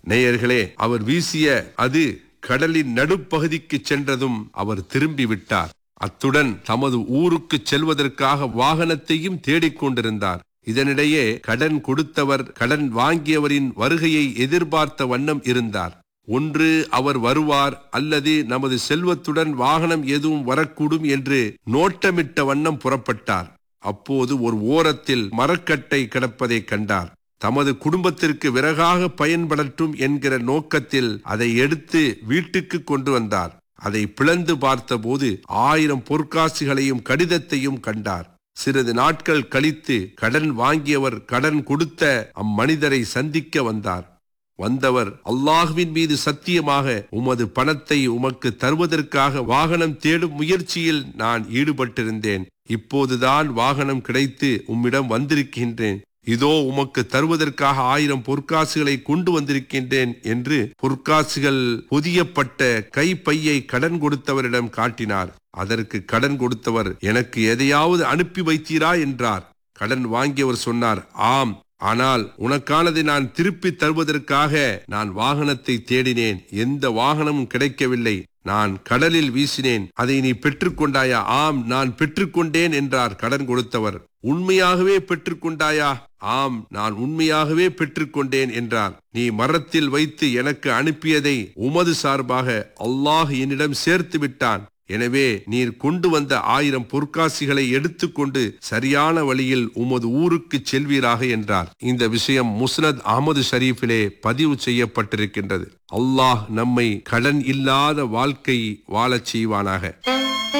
நேயர்களே அவர் வீசிய அது கடலின் நடுப்பகுதிக்கு சென்றதும் அவர் திரும்பி விட்டார் அத்துடன் தமது ஊருக்கு செல்வதற்காக வாகனத்தையும் தேடிக் கொண்டிருந்தார் இதனிடையே கடன் கொடுத்தவர் கடன் வாங்கியவரின் வருகையை எதிர்பார்த்த வண்ணம் இருந்தார் ஒன்று அவர் வருவார் அல்லது நமது செல்வத்துடன் வாகனம் எதுவும் வரக்கூடும் என்று நோட்டமிட்ட வண்ணம் புறப்பட்டார் அப்போது ஒரு ஓரத்தில் மரக்கட்டை கிடப்பதை கண்டார் தமது குடும்பத்திற்கு விறகாக பயன்படட்டும் என்கிற நோக்கத்தில் அதை எடுத்து வீட்டுக்கு கொண்டு வந்தார் அதை பிளந்து பார்த்தபோது ஆயிரம் பொற்காசுகளையும் கடிதத்தையும் கண்டார் சிறிது நாட்கள் கழித்து கடன் வாங்கியவர் கடன் கொடுத்த அம்மனிதரை சந்திக்க வந்தார் வந்தவர் அல்லாஹுவின் மீது சத்தியமாக உமது பணத்தை உமக்கு தருவதற்காக வாகனம் தேடும் முயற்சியில் நான் ஈடுபட்டிருந்தேன் இப்போதுதான் வாகனம் கிடைத்து உம்மிடம் வந்திருக்கின்றேன் இதோ உமக்கு தருவதற்காக ஆயிரம் பொற்காசுகளை கொண்டு வந்திருக்கின்றேன் என்று பொற்காசுகள் பொதியப்பட்ட கைப்பையை கடன் கொடுத்தவரிடம் காட்டினார் அதற்கு கடன் கொடுத்தவர் எனக்கு எதையாவது அனுப்பி வைத்தீரா என்றார் கடன் வாங்கியவர் சொன்னார் ஆம் ஆனால் உனக்கானதை நான் திருப்பி தருவதற்காக நான் வாகனத்தை தேடினேன் எந்த வாகனமும் கிடைக்கவில்லை நான் கடலில் வீசினேன் அதை நீ பெற்றுக்கொண்டாயா ஆம் நான் பெற்றுக்கொண்டேன் என்றார் கடன் கொடுத்தவர் உண்மையாகவே பெற்றுக்கொண்டாயா ஆம் நான் உண்மையாகவே பெற்றுக்கொண்டேன் என்றார் நீ மரத்தில் வைத்து எனக்கு அனுப்பியதை உமது சார்பாக அல்லாஹ் என்னிடம் சேர்த்து விட்டான் எனவே நீர் கொண்டு வந்த ஆயிரம் பொற்காசிகளை எடுத்துக்கொண்டு சரியான வழியில் உமது ஊருக்கு செல்வீராக என்றார் இந்த விஷயம் முஸ்னத் அகமது ஷரீஃபிலே பதிவு செய்யப்பட்டிருக்கின்றது அல்லாஹ் நம்மை கடன் இல்லாத வாழ்க்கை வாழச் செய்வானாக